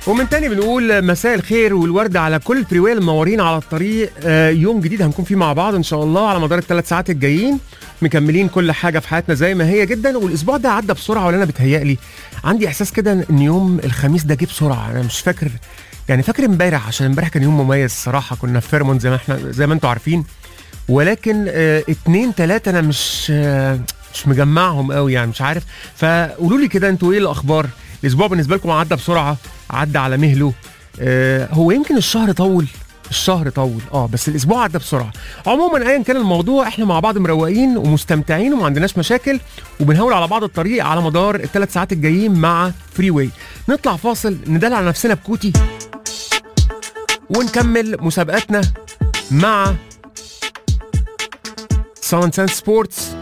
ومن تاني بنقول مساء الخير والورد على كل الفريويل المنورين على الطريق آه، يوم جديد هنكون فيه مع بعض ان شاء الله على مدار الثلاث ساعات الجايين مكملين كل حاجه في حياتنا زي ما هي جدا والاسبوع ده عدى بسرعه ولا انا بتهيألي عندي احساس كده ان يوم الخميس ده جه بسرعه انا مش فاكر يعني فاكر امبارح عشان امبارح كان يوم مميز الصراحه كنا في فيرمون زي ما احنا زي ما انتم عارفين ولكن آه اتنين تلاته انا مش آه مش مجمعهم قوي يعني مش عارف فقولوا لي كده انتوا ايه الاخبار الاسبوع بالنسبه لكم عدى بسرعه عدى على مهله آه هو يمكن الشهر طول الشهر طول اه بس الاسبوع عدى بسرعه عموما ايا كان الموضوع احنا مع بعض مروقين ومستمتعين وما عندناش مشاكل وبنهول على بعض الطريق على مدار الثلاث ساعات الجايين مع فري واي نطلع فاصل ندلع على نفسنا بكوتي ونكمل مسابقاتنا مع سان سان سبورتس